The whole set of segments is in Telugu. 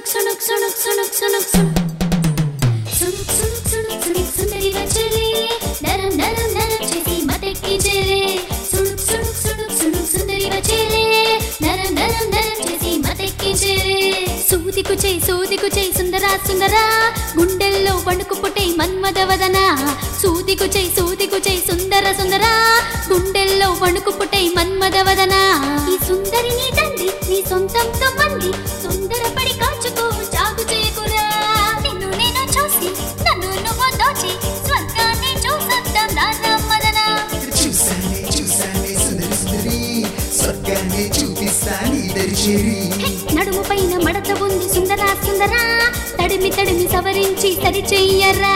సునుక్ సునుక్ సునుక్ సునుక్ సునుక్ సునుక్ సునుక్ సునుక్ సునుక్ సునుక్ సుందరి వచ్చేలే నరం నరం నరం చేసి మతెక్కి చేలే సునుక్ సునుక్ సునుక్ సునుక్ సుందరి వచ్చేలే నరం నరం నరం చేసి మతెక్కి చేలే సూదికు చేయి సూదికు చేయి సుందరా సుందరా గుండెల్లో వణుకు పుట్టే మన్మదవదన సూదికు చేయి సూదికు చేయి సుందర సుందరా గుండెల్లో వణుకు పుట్టే మన్మదవదన ఈ సుందరిని తండ్రి నీ సొంతంతో మంది సుందరపడి కాచుకో జాగు చేయకురా నిన్ను నేను చూసి నన్ను నువ్వు దోచి స్వర్గాన్ని చూసొద్దాం నాన్న మదన చూసానే చూసానే సుందరి సుందరి స్వర్గాన్ని చూపిస్తాని దరిచేరి హే, నడుము పైన మడత ఉంది సుందరా సుందరా తడిమి తడిమి సవరించి సరి చెయ్యరా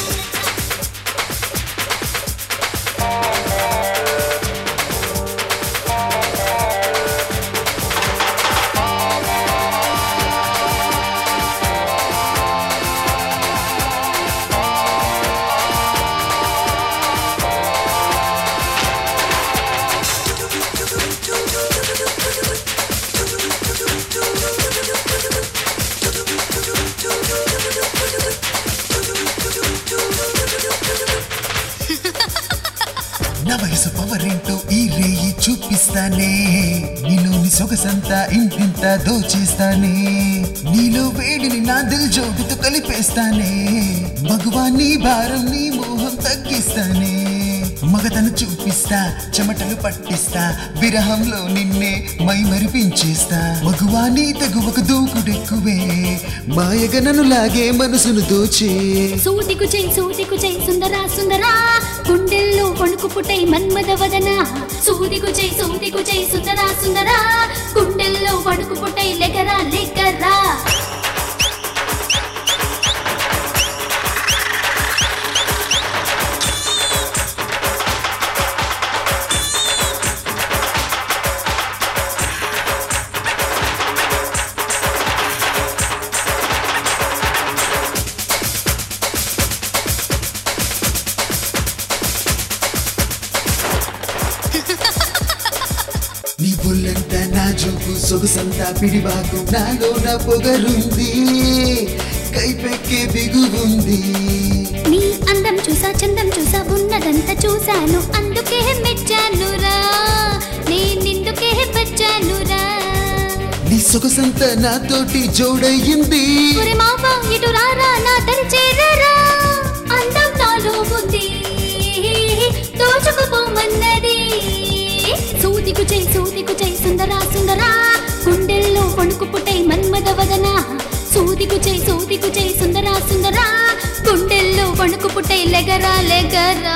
నా వయసు పవరేంటో ఈ రేయి చూపిస్తానే నీలోని సొగసంతా ఇంటింత దోచేస్తానే నీలో వేడిని నా దిల్ జోడుతో కలిపేస్తానే మగువా నీ భారం నీ మోహం తగ్గిస్తానే మగతను చూపిస్తా చెమటలు పట్టిస్తా విరహంలో నిన్నే మై మరిపించేస్తా మగువా నీ తగువకు దూకుడెక్కువే మాయగనను లాగే మనసును దోచే సూదికు చేయి సూదికు చేయి సుందరా సుందరా గుండెల్లో వణుకు పుట్టై మన్మద వదన సూదికు చేయి సూదికు చేయి సుందరా సుందరా గుండెల్లో వణుకు పుట్టై లెగరా లెగరా నీ బుల్లంతా నా చూపు సొగసంతా పిడిబాకు నాలో నా పొగరుంది కైపెక్కే బిగువుంది నీ అందం చూసా చందం చూసా ఉన్నదంతా చూశాను అందుకే మెచ్చానురా నేనిందుకే వచ్చానురా నీ సొగసంతా నాతోటి జోడయ్యింది ఒరే మావ ఇటు రారా నా దరి చేరరా అందం నాలో ఉంది దోచుకుపోమన్నది సూదికు చేయి సూదికు చేయి సుందరా సుందరా గుండెల్లో వణుకు పుట్టై మన్మద వదన సూదికు చేయి సూదికు చేయి సుందరా సుందరా గుండెల్లో వణుకు పుట్టై లెగరా లెగరా